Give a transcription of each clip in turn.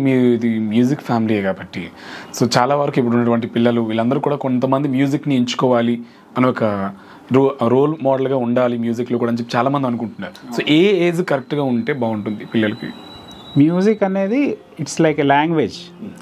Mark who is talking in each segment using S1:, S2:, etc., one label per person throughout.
S1: మీది music family కాబట్టి so చాలా వరకు ఇప్పుడు ఉన్నటువంటి పిల్లలు వీళ్ళందరూ కూడా కొంతమంది మ్యూజిక్ని ఎంచుకోవాలి అని ఒక రో రోల్ మోడల్గా ఉండాలి మ్యూజిక్లో కూడా అని చెప్పి చాలామంది అనుకుంటున్నారు సో ఏ ఏజ్ కరెక్ట్గా ఉంటే బాగుంటుంది పిల్లలకి
S2: మ్యూజిక్ అనేది ఇట్స్ లైక్ ఎ లాంగ్వేజ్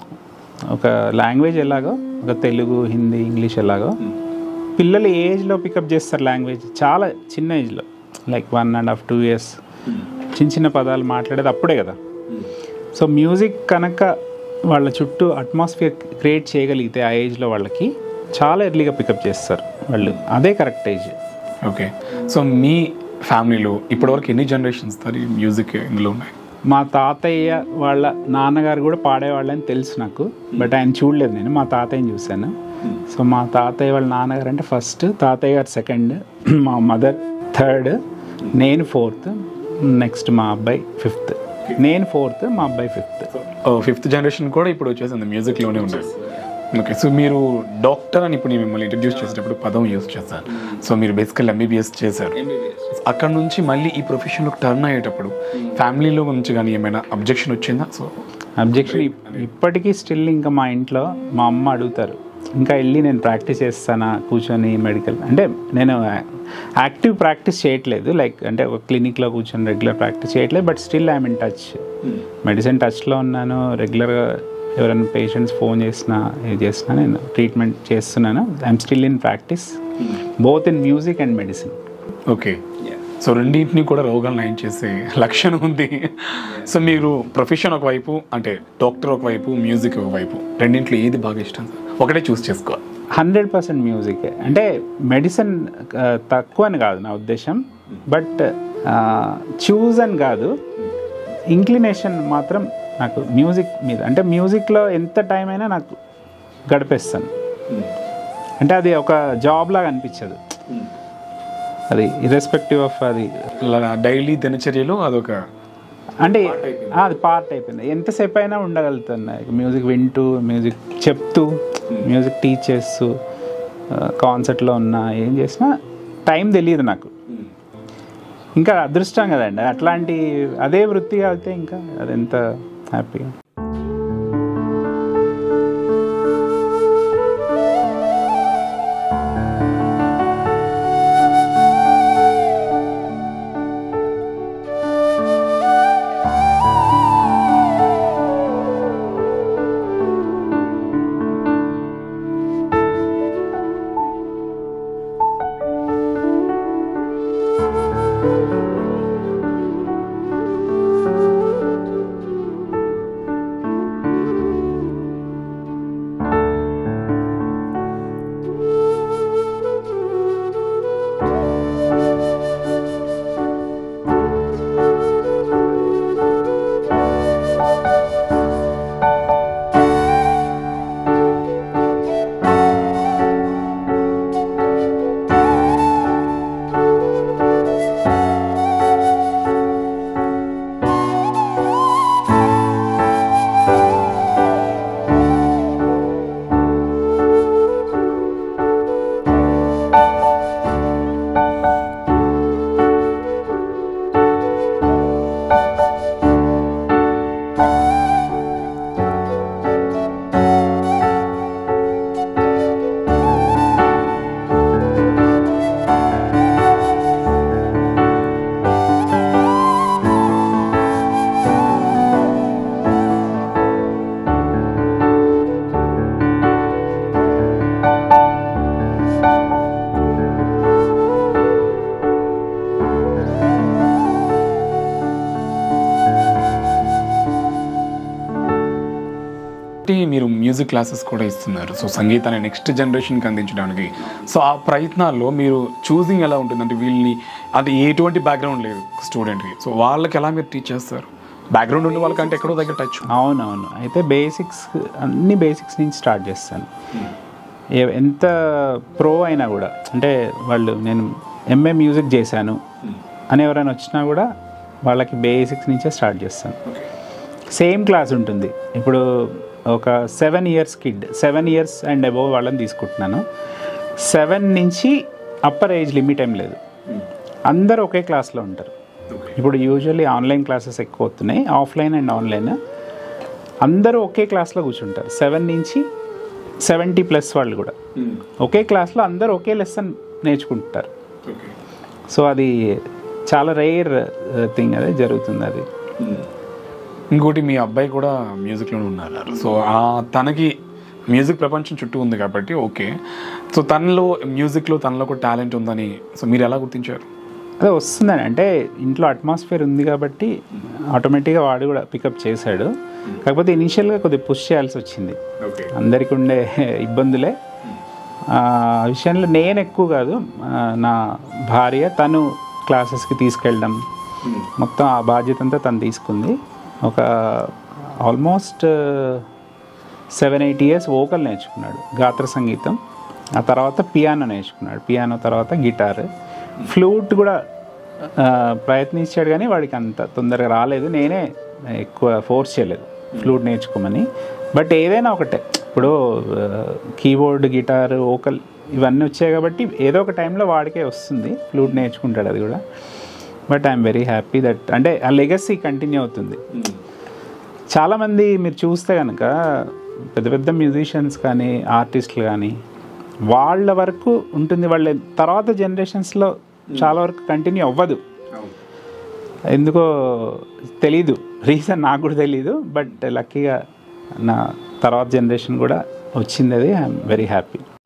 S2: ఒక లాంగ్వేజ్ ఎలాగో ఒక తెలుగు హిందీ ఇంగ్లీష్ ఎలాగో పిల్లలు ఏ ఏజ్లో పికప్ చేస్తారు లాంగ్వేజ్ చాలా చిన్న ఏజ్లో like one and half two years చిన్న చిన్న పదాలు మాట్లాడేది అప్పుడే కదా సో మ్యూజిక్ కనుక వాళ్ళ చుట్టూ అట్మాస్ఫియర్ క్రియేట్ చేయగలిగితే ఆ ఏజ్లో వాళ్ళకి చాలా ఎర్లీగా పికప్ చేస్తారు వాళ్ళు అదే కరెక్ట్ ఏజ్
S1: ఓకే సో మీ ఫ్యామిలీలో ఇప్పటివరకు ఎన్ని జనరేషన్స్ ఈ మ్యూజిక్ ఇందులో ఉన్నాయి
S2: మా తాతయ్య వాళ్ళ నాన్నగారు కూడా పాడేవాళ్ళని తెలుసు నాకు బట్ ఆయన చూడలేదు నేను మా తాతయ్యని చూశాను సో మా తాతయ్య వాళ్ళ నాన్నగారు అంటే ఫస్ట్ తాతయ్య గారు సెకండ్ మా మదర్ థర్డ్ నేను ఫోర్త్ నెక్స్ట్ మా అబ్బాయి ఫిఫ్త్ నేను ఫోర్త్ మా అబ్బాయి ఫిఫ్త్
S1: ఫిఫ్త్ జనరేషన్ కూడా ఇప్పుడు వచ్చేసింది మ్యూజిక్లోనే ఉండేది ఓకే సో మీరు డాక్టర్ అని ఇప్పుడు నేను మిమ్మల్ని ఇంట్రడ్యూస్ చేసేటప్పుడు పదం యూస్ చేశాను సో మీరు బేసికల్ ఎంబీబీఎస్ చేశారు అక్కడ నుంచి మళ్ళీ ఈ ప్రొఫెషన్లోకి టర్న్ అయ్యేటప్పుడు ఫ్యామిలీలో నుంచి కానీ ఏమైనా అబ్జెక్షన్ వచ్చిందా సో
S2: అబ్జెక్షన్ ఇప్పటికీ స్టిల్ ఇంకా మా ఇంట్లో మా అమ్మ అడుగుతారు ఇంకా వెళ్ళి నేను ప్రాక్టీస్ చేస్తానా కూర్చొని మెడికల్ అంటే నేను యాక్టివ్ ప్రాక్టీస్ చేయట్లేదు లైక్ అంటే ఒక క్లినిక్లో కూర్చొని రెగ్యులర్ ప్రాక్టీస్ చేయట్లేదు but still I'm in touch medicine టచ్లో ఉన్నాను రెగ్యులర్గా ఎవరైనా పేషెంట్స్ ఫోన్ చేసినా ఇది చేసినా నేను ట్రీట్మెంట్ చేస్తున్నాను I'm still in practice both in music and medicine
S1: okay so రెండింటిని కూడా రోగాలు నయం చేసే లక్షణం ఉంది సో మీరు ప్రొఫెషన్ ఒకవైపు అంటే డాక్టర్ ఒకవైపు మ్యూజిక్ ఒకవైపు రెండింటిలో ఏది బాగా ఇష్టం ఒకటే చూస్ చేసుకోవాలి
S2: హండ్రెడ్ పర్సెంట్ మ్యూజిక్ అంటే మెడిసిన్ తక్కువ అని కాదు నా ఉద్దేశం బట్ చూజ్ అని కాదు ఇంక్లినేషన్ మాత్రం నాకు మ్యూజిక్ మీద అంటే మ్యూజిక్లో ఎంత టైం అయినా నాకు గడిపేస్తాను అంటే అది ఒక జాబ్ లాగా అనిపించదు అది ఇర్రెస్పెక్టివ్ ఆఫ్ అది
S1: డైలీ దినచర్యలో అదొక
S2: అంటే ఆ, అది పార్ట్ అయిపోయింది ఎంతసేపు అయినా ఉండగలుగుతాను మ్యూజిక్ వింటూ మ్యూజిక్ చెప్తూ మ్యూజిక్ టీచ్ చేస్తూ కాన్సర్ట్లో ఉన్నా ఏం చేసినా టైం తెలియదు నాకు ఇంకా అదృష్టం కదండి అట్లాంటి అదే వృత్తిగా అయితే ఇంకా అది ఎంత హ్యాపీగా
S1: కాబట్టి మీరు మ్యూజిక్ క్లాసెస్ కూడా ఇస్తున్నారు సో సంగీతాన్ని నెక్స్ట్ జనరేషన్కి అందించడానికి సో ఆ ప్రయత్నాల్లో మీరు చూసింగ్ ఎలా ఉంటుంది అంటే వీళ్ళని అంటే ఎటువంటి బ్యాక్గ్రౌండ్ లేదు స్టూడెంట్కి సో వాళ్ళకి ఎలా మీరు టీచ్ చేస్తారు బ్యాక్గ్రౌండ్ ఉన్న వాళ్ళకంటే ఎక్కడో దగ్గర టచ్
S2: అవునవును అయితే బేసిక్స్ అన్ని బేసిక్స్ నుంచి స్టార్ట్ చేస్తాను ఏ- ఎంత ప్రో అయినా కూడా అంటే వాళ్ళు నేను ఎంఏ మ్యూజిక్ చేశాను అని ఎవరైనా వచ్చినా కూడా వాళ్ళకి బేసిక్స్ నుంచే స్టార్ట్ చేస్తాను సేమ్ క్లాస్ ఉంటుంది ఇప్పుడు ఒక seven years kid seven years and above వాళ్ళని తీసుకుంటున్నాను సెవెన్ నుంచి అప్పర్ ఏజ్ లిమిట్ ఏం లేదు అందరూ ఒకే క్లాస్లో ఉంటారు ఇప్పుడు యూజువల్లీ ఆన్లైన్ క్లాసెస్ ఎక్కువ అవుతున్నాయి ఆఫ్లైన్ అండ్ ఆన్లైన్ అందరూ ఒకే క్లాస్లో కూర్చుంటారు సెవెన్ నుంచి సెవెంటీ ప్లస్ వాళ్ళు కూడా ఒకే క్లాస్లో అందరూ ఒకే లెసన్ నేర్చుకుంటారు
S1: ఓకే
S2: సో అది చాలా రేర్ థింగ్ అదే జరుగుతుంది అది
S1: ఇంకోటి మీ అబ్బాయి కూడా మ్యూజిక్లోనే ఉన్నారు సో ఆ తనకి మ్యూజిక్ ప్రపంచం చుట్టూ ఉంది కాబట్టి ఓకే సో తనలో మ్యూజిక్లో తనలో ఒక టాలెంట్ ఉందని సో మీరు ఎలా గుర్తించారు
S2: అదే వస్తుందని అంటే ఇంట్లో అట్మాస్ఫియర్ ఉంది కాబట్టి ఆటోమేటిక్గా వాడు కూడా పికప్ చేశాడు కాకపోతే ఇనీషియల్గా కొద్దిగా పుష్ చేయాల్సి వచ్చింది
S1: ఓకే
S2: అందరికి ఉండే ఇబ్బందులే ఆ విషయంలో నేను ఎక్కువ కాదు ఆ, నా భార్య తను క్లాసెస్కి తీసుకెళ్ళడం మొత్తం ఆ బాధ్యత అంతా తను తీసుకుంది ఒక almost seven eight years vocal నేర్చుకున్నాడు గాత్ర సంగీతం ఆ తర్వాత పియానో నేర్చుకున్నాడు పియానో తర్వాత గిటార్ ఫ్లూట్ కూడా ఆ, ప్రయత్నించాడు కానీ వాడికి అంత తొందరగా రాలేదు నేనే ఎక్కువ ఫోర్స్ చేయలేదు ఫ్లూట్ నేర్చుకోమని బట్ ఏదైనా ఒకటే ఇప్పుడు కీబోర్డ్ గిటార్ ఓకల్ ఇవన్నీ వచ్చాయి కాబట్టి ఏదో ఒక టైంలో వాడికే వస్తుంది ఫ్లూట్ నేర్చుకుంటాడు అది కూడా but I'm very happy that అంటే ఆ లెగసీ కంటిన్యూ అవుతుంది చాలామంది మీరు చూస్తే కనుక పెద్ద పెద్ద మ్యూజిషియన్స్ కానీ ఆర్టిస్టులు కానీ వాళ్ళ వరకు ఉంటుంది వాళ్ళ తర్వాత జనరేషన్స్లో చాలా వరకు కంటిన్యూ అవ్వదు ఎందుకో తెలీదు రీజన్ నాకు కూడా తెలీదు బట్ లక్కీగా నా తర్వాత జనరేషన్ కూడా వచ్చింది అది ఐఎమ్ వెరీ హ్యాపీ